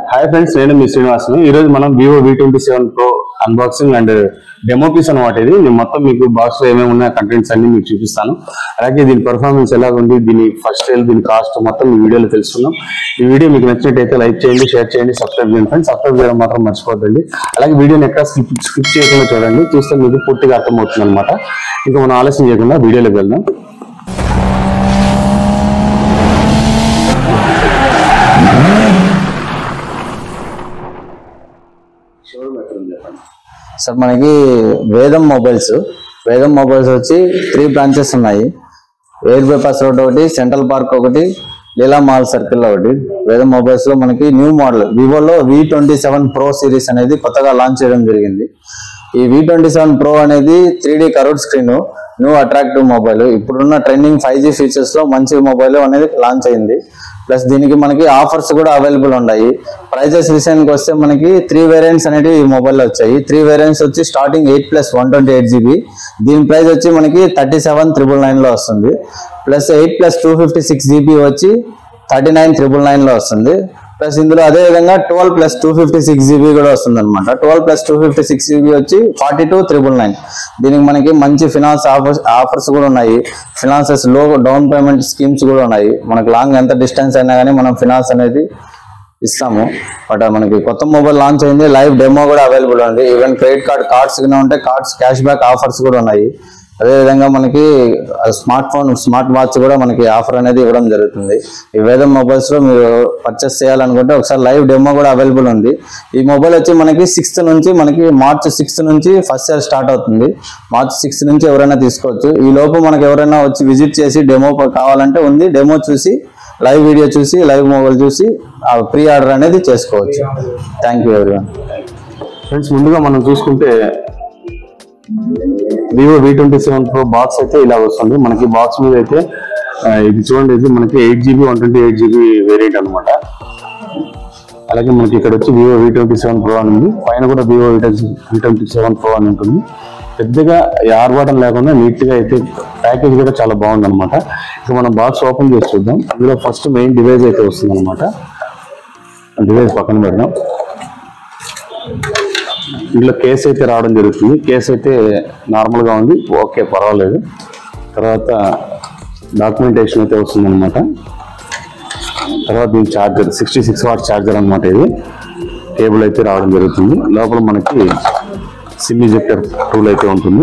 hi friends నేను మీ శ్రీనివాస్ని ఈ రోజు మనం Vivo V twenty seven Pro unboxing and demo piece అనమాట ఇది నేను మొత్తం మీకు బాక్స్ లో ఏమేమి ఉన్నాయి కంటెంట్స్ అన్ని మీకు చూపిస్తాను అలాగే దీని పర్ఫార్మెన్స్ ఎలా ఉంది దీని ఫస్ట్ సేల్ దీని కాస్ట్ మొత్తం ఈ వీడియోలో తెలుసుకుందాం ఈ వీడియో మీకు నచ్చినట్టయితే లైక్ చేయండి షేర్ చేయండి సబ్స్క్రైబ్ చేయండి ఫ్రెండ్స్ సబ్స్క్రైబ్ చేయడం మాత్రం మర్చిపోద్దండి అలాగే వీడియోని ఎక్కడ స్కిప్ స్కిప్ చేయకుండా చూడండి చూస్తే మీకు పూర్తిగా అర్థమవుతుంది అనమాట ఇంకా మనం ఆలస్యం చేయకుండా వీడియోలోకి వెళ్దాం సార్ మనకి వేదం మొబైల్స్ వేదం మొబైల్స్ వచ్చి త్రీ బ్రాంచెస్ ఉన్నాయి ఎయిర్ బైపాస్ రోడ్ ఒకటి సెంట్రల్ పార్క్ ఒకటి లీలా మాల్ సర్కిల్ ఒకటి వేదం మొబైల్స్ లో మనకి న్యూ మోడల్ వివోలో V twenty seven Pro series అనేది కొత్తగా లాంచ్ చేయడం జరిగింది ఈ వి ట్వంటీ సెవెన్ ప్రో అనేది three D curved screen new attractive mobile ఇప్పుడున్న ట్రెండింగ్ ఫైవ్ జీ ఫీచర్స్ లో మంచి మొబైల్ అనేది లాంచ్ అయింది ప్లస్ దీనికి మనకి ఆఫర్స్ కూడా అవైలబుల్ ఉన్నాయి ప్రైజెస్ విషయానికి వస్తే మనకి త్రీ వేరియంట్స్ అనేవి ఈ మొబైల్లో వచ్చాయి త్రీ వేరియంట్స్ వచ్చి starting eight plus one twenty eight GB దీని ప్రైస్ వచ్చి మనకి థర్టీ సెవెన్ త్రిబుల్ నైన్ లో వస్తుంది plus eight plus two fifty six GB వచ్చి థర్టీ నైన్ త్రిబుల్ నైన్ లో వస్తుంది ప్లస్ ఇందులో అదే విధంగా twelve plus two fifty six GB కూడా వస్తుంది అనమాట twelve plus two fifty six GB వచ్చి ఫార్టీ టూ త్రిబుల్ నైన్ దీనికి మనకి మంచి ఫినాన్స్ ఆఫర్స్ ఆఫర్స్ కూడా ఉన్నాయి ఫినాన్సెస్ లో డౌన్ పేమెంట్ స్కీమ్స్ కూడా ఉన్నాయి మనకి లాంగ్ ఎంత డిస్టెన్స్ అయినా కానీ మనం ఫినాన్స్ అనేది ఇస్తాము బట్ మనకి కొత్త మొబైల్ లాంచ్ అయింది లైవ్ డెమో కూడా అవైలబుల్ ఉంది ఈవెన్ క్రెడిట్ కార్డ్ కార్డ్స్ కింద ఉంటే కార్డ్స్ క్యాష్ బ్యాక్ ఆఫర్స్ కూడా ఉన్నాయి అదే విధంగా మనకి స్మార్ట్ ఫోన్ స్మార్ట్ వాచ్ కూడా మనకి ఆఫర్ అనేది ఇవ్వడం జరుగుతుంది ఈ వేదం మొబైల్స్ లో మీరు పర్చేస్ చేయాలనుకుంటే ఒకసారి లైవ్ డెమో కూడా అవైలబుల్ ఉంది ఈ మొబైల్ వచ్చి మనకి సిక్స్త్ నుంచి మనకి మార్చ్ సిక్స్త్ నుంచి ఫస్ట్ ఇయర్ స్టార్ట్ అవుతుంది మార్చ్ సిక్స్త్ నుంచి ఎవరైనా తీసుకోవచ్చు ఈ లోపు మనకి ఎవరైనా వచ్చి విజిట్ చేసి డెమో కావాలంటే ఉంది డెమో చూసి లైవ్ వీడియో చూసి లైవ్ మొబైల్ చూసి ప్రీ ఆర్డర్ అనేది చేసుకోవచ్చు థ్యాంక్ యూ ఎవరివన్ ఫ్రెండ్స్ ముందుగా మనం చూసుకుంటే Vivo V twenty seven Pro box అయితే ఇలా వస్తుంది మనకి బాక్స్ మీద అయితే ఆ, ఇది చూడండి ఇది మనకి eight GB one twenty eight GB variant అనమాట అలాగే మనకి ఇక్కడ వచ్చి Vivo V twenty seven Pro అని ఉంది పైన కూడా Vivo V twenty seven Pro అని ఉంటుంది పెద్దగా ఆర్భాటం లేకుండా నీట్ గా అయితే ప్యాకేజ్ కూడా చాలా బాగుంది అనమాట ఇక మనం బాక్స్ ఓపెన్ చేసి చూద్దాం ఇందులో ఫస్ట్ మెయిన్ డివైస్ అయితే వస్తుంది అనమాట డివైస్ పక్కన పెడదాం ఇందులో కేసు అయితే రావడం జరుగుతుంది కేసు అయితే నార్మల్ గా ఉంది ఓకే పర్వాలేదు తర్వాత డాక్యుమెంటేషన్ అయితే వస్తుంది అనమాట తర్వాత దీని charger sixty six watt charger అనమాట ఇది కేబుల్ అయితే రావడం జరుగుతుంది లోపల మనకి సిమ్ ఇజెక్టర్ టూల్ అయితే ఉంటుంది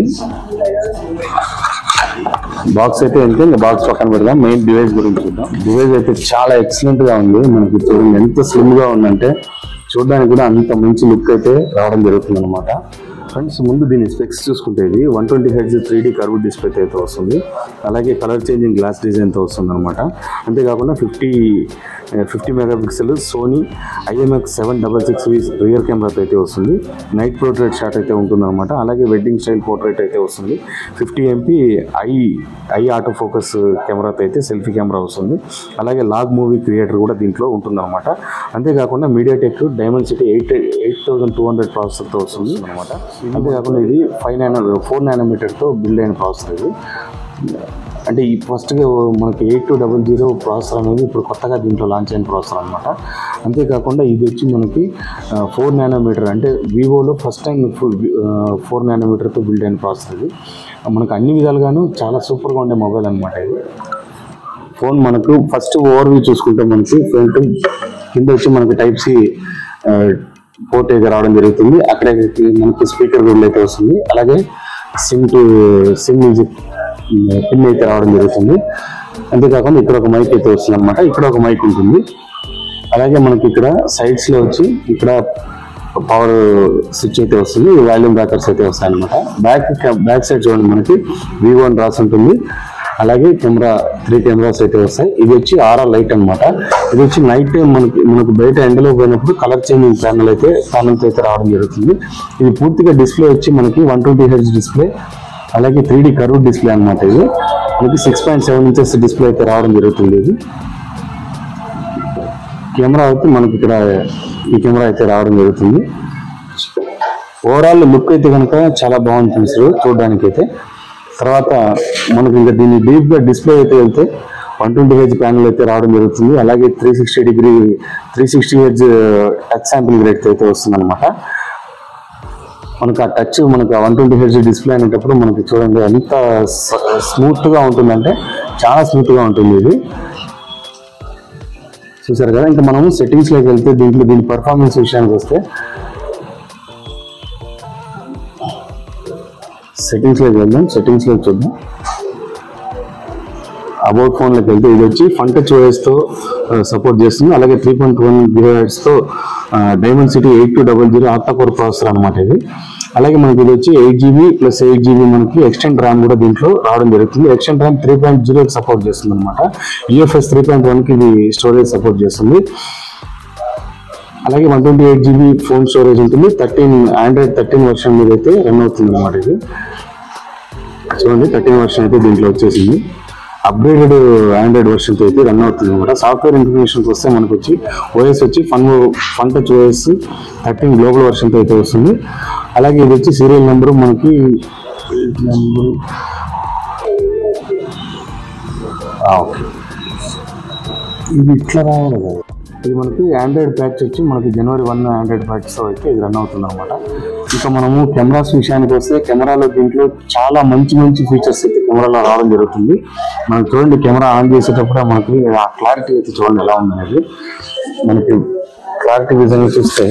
బాక్స్ అయితే ఎంత ఇంకా బాక్స్ పక్కన పెడదాం మెయిన్ డివైస్ గురించి చూద్దాం డివైస్ అయితే చాలా ఎక్సలెంట్ గా ఉంది మనకి చూడండి ఎంత స్లిమ్ గా ఉందంటే చూడడానికి కూడా అంత మంచి లుక్ అయితే రావడం జరుగుతుంది అనమాట ఫ్రెండ్స్ ముందు దీని స్పెక్స్ చూసుకుంటే ఇది one twenty hertz three D curve display అయితే వస్తుంది అలాగే కలర్ చేంజింగ్ గ్లాస్ డిజైన్తో వస్తుంది అనమాట అంతేకాకుండా fifty fifty megapixel Sony IMX seven double six rear కెమెరాతో అయితే వస్తుంది నైట్ పోర్ట్రేట్ షాట్ అయితే ఉంటుంది అనమాట అలాగే వెడ్డింగ్ స్టైల్ పోర్ట్రేట్ అయితే వస్తుంది fifty MP eye eye autofocus కెమెరాతో అయితే సెల్ఫీ కెమెరా వస్తుంది అలాగే లాగ్ మూవీ క్రియేటర్ కూడా దీంట్లో ఉంటుంది అనమాట అంతేకాకుండా MediaTek diamond city eight eight thousand two hundred ప్రాసెసర్తో వస్తుంది అనమాట అంతేకాకుండా ఇది ఫైవ్ నైన్ ఫోర్ నానోమీటర్తో బిల్డ్ అయిన ప్రాసెసర్ ఇది అంటే ఈ ఫస్ట్గా మనకి eight two double zero processor అనేది ఇప్పుడు కొత్తగా దీంట్లో లాంచ్ అయిన ప్రాసెసర్ అనమాట అంతేకాకుండా ఇది వచ్చి మనకి ఫోర్ నానోమీటర్ అంటే వివోలో ఫస్ట్ టైం ఫుల్ ఫోర్ నానోమీటర్తో బిల్డ్ అయిన ప్రాసెసర్ ఇది మనకు అన్ని విధాలుగాను చాలా సూపర్గా ఉండే మొబైల్ అనమాట ఇది ఫోన్ మనకు ఫస్ట్ ఓవర్ వ్యూ చూసుకుంటే మనకి ఫ్రంట్ కింద వచ్చి మనకి టైప్ సి పోర్ట్ అయితే రావడం జరుగుతుంది అక్కడ మనకి స్పీకర్ కూడా అయితే వస్తుంది అలాగే SIM to SIM music pin అయితే రావడం జరుగుతుంది అంతేకాకుండా ఇక్కడ ఒక మైక్ అయితే వస్తుంది అనమాట ఇక్కడ ఒక మైక్ ఉంటుంది అలాగే మనకి ఇక్కడ సైడ్స్ లో వచ్చి ఇక్కడ పవర్ స్విచ్ అయితే వస్తుంది వాల్యూమ్ బ్రాకర్స్ అయితే వస్తాయి అనమాట బ్యాక్ బ్యాక్ సైడ్ చూడండి మనకి వివో అని రాసి ఉంటుంది అలాగే కెమెరా త్రీ కెమెరాస్ అయితే వస్తాయి ఇది వచ్చి ఆర్ఆర్ లైట్ అన్నమాట ఇది వచ్చి నైట్ టైం మనకి మనకు బయట ఎండలో పోయినప్పుడు కలర్ చేంజింగ్ ప్యానల్ అయితే ప్యానల్స్ అయితే రావడం జరుగుతుంది ఇది పూర్తిగా డిస్ప్లే వచ్చి మనకి వన్ ట్వంటీ హెచ్ డిస్ప్లే అలాగే త్రీ డి కర్వ్ డిస్ప్లే అనమాట ఇది మనకి six point seven inches display అయితే రావడం జరుగుతుంది ఇది కెమెరా అయితే మనకి ఇక్కడ ఈ కెమెరా అయితే రావడం జరుగుతుంది ఓవరాల్ లుక్ అయితే కనుక చాలా బాగుంటుంది సార్ చూడడానికి అయితే తర్వాత మనకి ఇంకా దీన్ని డీప్ గా డిస్ప్లే అయితే వెళ్తే వన్ ట్వంటీ హెచ్ ప్యానల్ అయితే రావడం జరుగుతుంది అలాగే three sixty degree three sixty H touch sample rate అయితే వస్తుంది అనమాట మనకు ఆ టచ్ మనకు వన్ ట్వంటీ హెచ్ డిస్ప్లే అనేటప్పుడు మనకి చూడండి ఎంత స్మూత్ గా ఉంటుందంటే చాలా స్మూత్ గా ఉంటుంది ఇది చూసారు కదా ఇంకా మనము సెట్టింగ్స్ లోకి వెళ్తే దీంట్లో దీని పర్ఫార్మెన్స్ విషయానికి వస్తే సెట్టింగ్స్ లోకి వెళ్దాం సెట్టింగ్స్ లోకి చూద్దాం అబౌట్ ఫోన్ లోకి వెళ్తే ఇది వచ్చి ఫన్ టచ్ ఓఎస్ తో సపోర్ట్ చేస్తుంది అలాగే త్రీ పాయింట్ వన్ గిగాహెడ్స్ తో diamond city eight two double zero octa core processor అనమాట ఇది అలాగే మనకి ఇది వచ్చి eight GB plus eight GB మనకి ఎక్స్టెండ్ ర్యామ్ కూడా దీంట్లో రావడం జరుగుతుంది ఎక్స్టెండ్ ర్యామ్ త్రీ పాయింట్ జీరోకి సపోర్ట్ చేస్తుంది అనమాట యూఎఫ్ఎస్ త్రీ పాయింట్ వన్కి ఇది స్టోరేజ్ సపోర్ట్ చేస్తుంది అలాగే one twenty eight GB phone storage ఉంటుంది థర్టీన్ ఆండ్రాయిడ్ థర్టీన్ వర్షన్ మీద అయితే రన్ అవుతుంది అనమాట ఇది చూడండి థర్టీన్ వర్షన్ అయితే దీంట్లో వచ్చేసింది అప్గ్రేడెడ్ ఆండ్రాయిడ్ వర్షన్ అయితే రన్ అవుతుంది అనమాట సాఫ్ట్వేర్ ఇన్ఫర్మేషన్కి వస్తే మనకు వచ్చి ఓఎస్ వచ్చి fun fun touch OS thirteen global వర్షన్తో అయితే వస్తుంది అలాగే ఇది వచ్చి సీరియల్ నెంబర్ మనకి ఓకే ఇది ఇట్లా రావాలి కదా ఇది మనకి ఆండ్రాయిడ్ ప్యాచ్ వచ్చి మనకి జనవరి వన్ ఆండ్రాయిడ్ ప్యాచ్తో అయితే ఇది రన్ అవుతుంది అనమాట ఇంకా మనము కెమెరాస్ విషయానికి వస్తే కెమెరాలో దీంట్లో చాలా మంచి మంచి ఫీచర్స్ అయితే కెమెరాలో రావడం జరుగుతుంది మనం చూడండి కెమెరా ఆన్ చేసేటప్పుడు మనకి ఆ క్లారిటీ అయితే చూడండి ఎలా ఉందనేది మనకి క్లారిటీ విధంగా చూస్తే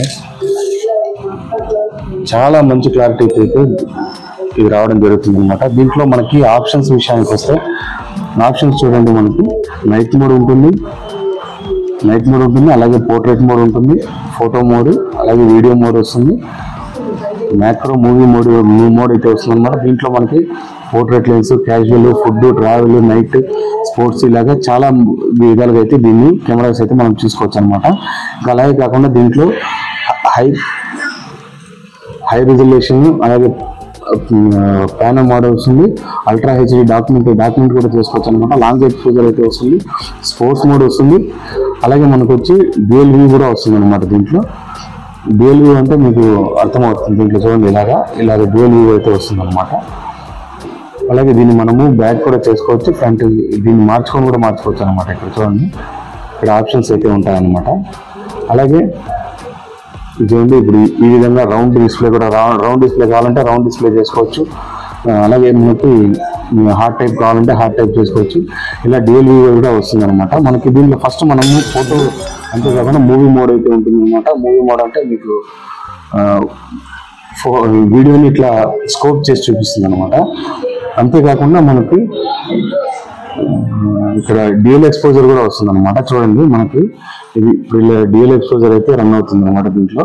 చాలా మంచి క్లారిటీ అయితే ఇది రావడం జరుగుతుంది అనమాట దీంట్లో మనకి ఆప్షన్స్ విషయానికి వస్తే ఆప్షన్స్ చూడండి మనకి నైట్ మోడ్ ఉంటుంది నైట్ మోడ్ ఉంటుంది అలాగే పోర్ట్రేట్ మోడ్ ఉంటుంది ఫోటో మోడ్ అలాగే వీడియో మోడ్ వస్తుంది macro movie mode movie mode అయితే వస్తుంది అనమాట దీంట్లో మనకి portrait lens casual food travel night sports ఇలాగా చాలా విధాలుగా అయితే దీన్ని కెమెరాస్ అయితే మనం చూసుకోవచ్చు అనమాట ఇంకా అలాగే కాకుండా దీంట్లో హై హై రిజల్యూషన్ అలాగే ప్యానో మోడల్ వస్తుంది అల్ట్రా హెచ్డి డాక్యుమెంట్ డాక్యుమెంట్ కూడా చేసుకోవచ్చు అనమాట లాంగ్ ఎక్స్పోజర్ అయితే వస్తుంది స్పోర్ట్స్ మోడ్ వస్తుంది అలాగే మనకు వచ్చి డ్యూయల్ వ్యూ కూడా వస్తుంది అనమాట దీంట్లో డ్యూయల్ వ్యూ అంటే మీకు అర్థమవుతుంది దీంట్లో చూడండి ఇలాగా ఇలాగ డ్యూయల్ వ్యూ అయితే వస్తుంది అనమాట అలాగే దీన్ని మనము బ్యాక్ కూడా చేసుకోవచ్చు ఫ్రంట్ దీన్ని మార్చుకొని కూడా మార్చుకోవచ్చు అనమాట ఇక్కడ చూడండి ఇక్కడ ఆప్షన్స్ అయితే ఉంటాయన్నమాట అలాగే చూడండి ఇప్పుడు ఈ- ఈ విధంగా రౌండ్ డిస్ప్లే కూడా రౌ- రౌండ్ డిస్ప్లే కావాలంటే రౌండ్ డిస్ప్లే చేసుకోవచ్చు ఆ, అలాగే మనకి హార్ట్ టైప్ కావాలంటే హార్ట్ టైప్ చేసుకోవచ్చు ఇలా డ్యూయల్ వ్యూ కూడా వస్తుంది అనమాట మనకి దీనిలో ఫస్ట్ మనము ఫోటో అంతేకాకుండా మూవీ మోడ్ అయితే ఉంటుంది అనమాట మూవీ మోడ్ అంటే మీకు ఆ, ఫో- వీడియోని ఇట్లా స్కోప్ చేసి చూపిస్తుంది అనమాట అంతేకాకుండా మనకి ఆ, ఇక్కడ డిఎల్ ఎక్స్పోజర్ కూడా వస్తుంది అనమాట చూడండి మనకి ఇది డిఎల్ ఎక్స్పోజర్ అయితే రన్ అవుతుంది అనమాట దీంట్లో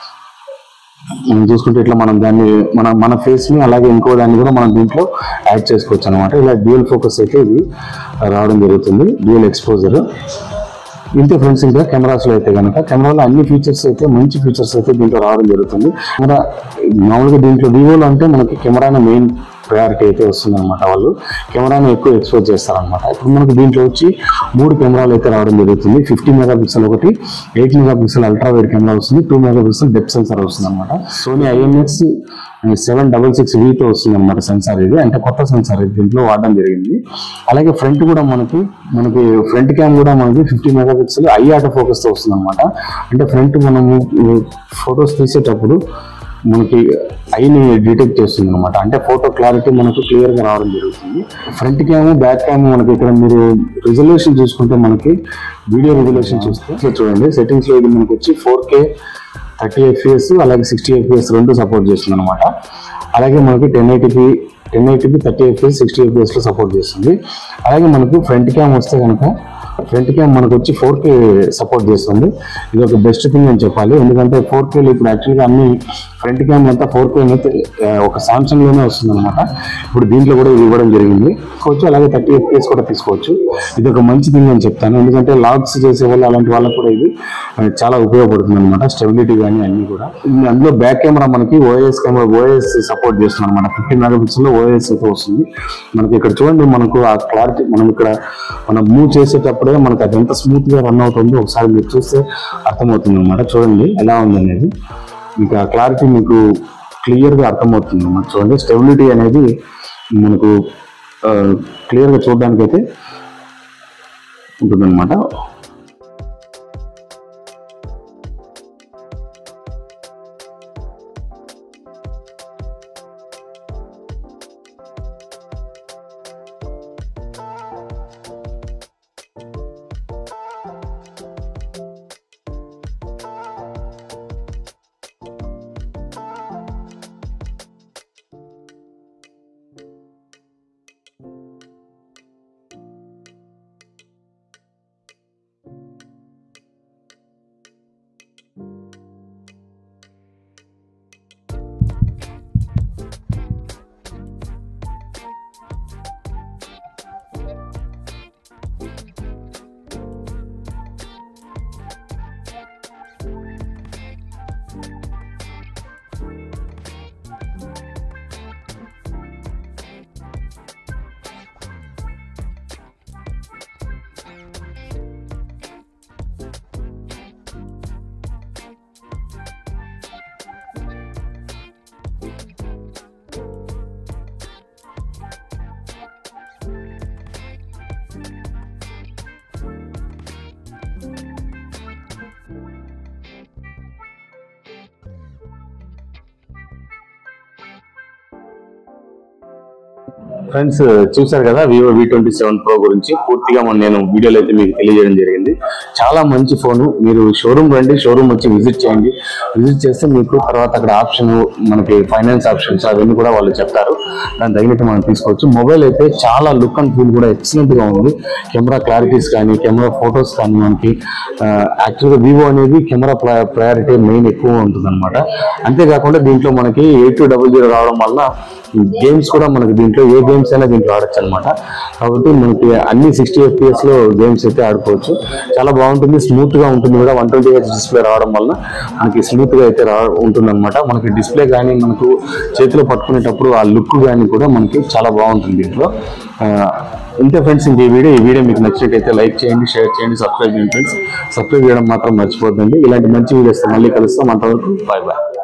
మనం చూసుకుంటే ఇట్లా మనం దాన్ని మన మన ఫేస్ ని అలాగే ఇంకో దాన్ని కూడా మనం దీంట్లో యాడ్ చేసుకోవచ్చు అనమాట ఇలా డ్యూయల్ ఫోకస్ అయితే ఇది రావడం జరుగుతుంది డ్యూయల్ ఎక్స్పోజర్ ఇంతే ఫ్రెండ్స్ ఇంకా కెమెరాస్ లో అయితే కనుక కెమెరాలో అన్ని ఫీచర్స్ అయితే మంచి ఫీచర్స్ అయితే దీంట్లో రావడం జరుగుతుంది కెమెరా మామూలుగా దీంట్లో వివోలో అంటే మనకి కెమెరాని మెయిన్ ప్రయారిటీ అయితే వస్తుంది అనమాట వాళ్ళు కెమెరాని ఎక్కువ ఎక్స్పోజ్ చేస్తారనమాట ఇప్పుడు మనకి దీంట్లో వచ్చి మూడు కెమెరాలు అయితే రావడం జరుగుతుంది ఫిఫ్టీ మెగా పిక్సెల్ ఒకటి eight megapixel ultra wide camera వస్తుంది two megapixel depth sensor వస్తుంది అనమాట Sony IMX seven double six వీతో వస్తుంది అనమాట సెన్సార్ ఇది అంటే కొత్త సెన్సార్ ఇది దీంట్లో వాడడం జరిగింది అలాగే ఫ్రంట్ కూడా మనకి మనకి ఫ్రంట్ క్యామ్ కూడా మనకి fifty megapixel eye autofocus తో వస్తుంది అనమాట అంటే ఫ్రంట్ మనము ఫొటోస్ తీసేటప్పుడు మనకి ఐని డిటెక్ట్ చేస్తుంది అనమాట అంటే ఫోటో క్లారిటీ మనకు క్లియర్ గా రావడం జరుగుతుంది ఫ్రంట్ క్యామ్ బ్యాక్ క్యామ్ మనకి ఇక్కడ మీరు రిజల్యూషన్ చూసుకుంటే మనకి వీడియో రిజల్యూషన్ చూస్తే ఇట్లా చూడండి సెట్టింగ్స్ లో ఇది మనకి వచ్చి ఫోర్ కే థర్టీ ఎఫ్పిఎస్ అలాగే సిక్స్టీ ఎఫ్పిఎస్ రెండు సపోర్ట్ చేస్తుంది అనమాట అలాగే మనకి ten eighty p ten eighty p thirty FPS sixty FPS లో సపోర్ట్ చేస్తుంది అలాగే మనకు ఫ్రంట్ క్యామ్ వస్తే కనుక ఫ్రంట్ క్యామ్ మనకు వచ్చి ఫోర్ కే సపోర్ట్ చేస్తుంది ఇది ఒక బెస్ట్ థింగ్ అని చెప్పాలి ఎందుకంటే ఫోర్ కేలు ఇప్పుడు యాక్చువల్గా అన్ని ఫ్రంట్ క్యామ్ అంతా ఫోర్ కే ఒక సామ్సంగ్ లోనే వస్తుంది అనమాట ఇప్పుడు దీంట్లో కూడా ఇది ఇవ్వడం జరిగింది తీసుకోవచ్చు అలాగే థర్టీ ఎఫ్పిఎస్ కూడా తీసుకోవచ్చు ఇది ఒక మంచి థింగ్ అని చెప్తాను ఎందుకంటే లాగ్స్ చేసే వాళ్ళు అలాంటి వాళ్ళకి కూడా ఇది ఆ, చాలా ఉపయోగపడుతుంది అనమాట స్టెబిలిటీ కానీ అన్ని కూడా ఇది అందులో బ్యాక్ కెమెరా మనకి ఓఎస్ కెమెరా ఓఎస్ సపోర్ట్ చేస్తుంది అనమాట ఫిఫ్టీ మెగా పిక్సెల్ లో ఓఎస్ అయితే వస్తుంది మనకి ఇక్కడ చూడండి మనకు ఆ క్లారిటీ మనం ఇక్కడ మనం మూవ్ చేసేటప్పుడే మనకు అది ఎంత స్మూత్ గా రన్ అవుతుందో ఒకసారి మీరు చూస్తే అర్థమవుతుంది అనమాట చూడండి ఎలా ఉంది అనేది మీకు ఆ క్లారిటీ మీకు క్లియర్ గా అర్థమవుతుంది అనమాట చూడండి స్టెబిలిటీ అనేది మనకు క్లియర్ గా చూడడానికి అయితే ఉంటుందన్నమాట ఫ్రెండ్స్ చూశారు కదా Vivo V twenty seven pro గురించి పూర్తిగా మన నేను వీడియోలో అయితే మీకు తెలియజేయడం జరిగింది చాలా మంచి ఫోన్ మీరు షోరూమ్ రండి షోరూమ్ వచ్చి విజిట్ చేయండి విజిట్ చేస్తే మీకు తర్వాత అక్కడ ఆప్షన్ మనకి ఫైనాన్స్ ఆప్షన్స్ అవన్నీ కూడా వాళ్ళు చెప్తారు దాని తగినట్టు మనం తీసుకోవచ్చు మొబైల్ అయితే చాలా లుక్ అండ్ ఫీల్ కూడా ఎక్సలెంట్ గా ఉంది కెమెరా క్లారిటీస్ కానీ కెమెరా ఫొటోస్ కానీ మనకి యాక్చువల్గా వివో అనేది కెమెరా ప్రయారిటీ మెయిన్ ఎక్కువ ఉంటుంది అనమాట అంతేకాకుండా దీంట్లో మనకి ఎయిట్ టూ డబుల్ జీరో రావడం వల్ల గేమ్స్ కూడా మనకి దీంట్లో ఏ గేమ్స్ అయినా దీంట్లో ఆడొచ్చు అనమాట కాబట్టి మనకి అన్ని సిక్స్టీ ఎఫ్పిఎస్ లో గేమ్స్ అయితే ఆడుకోవచ్చు చాలా బాగుంటుంది స్మూత్ గా ఉంటుంది కూడా వన్ ట్వంటీ హెచ్ డిస్ప్లే రావడం వల్ల మనకి స్మూత్ గా అయితే రా ఉంటుంది అనమాట మనకి డిస్ప్లే కానీ మనకు చేతిలో పట్టుకునేటప్పుడు ఆ లుక్ కానీ కూడా మనకి చాలా బాగుంటుంది దీంట్లో ఆ, ఇంతే ఫ్రెండ్స్ ఇంక ఈ వీడియో ఈ వీడియో మీకు నచ్చినట్టయితే లైక్ చేయండి షేర్ చేయండి సబ్స్క్రైబ్ చేయండి ఫ్రెండ్స్ సబ్స్క్రైబ్ చేయడం మాత్రం మర్చిపోద్దండి ఇలాంటి మంచి వీడియోస్ మళ్ళీ కలుస్తాం అంతవరకు బాయ్ బాయ్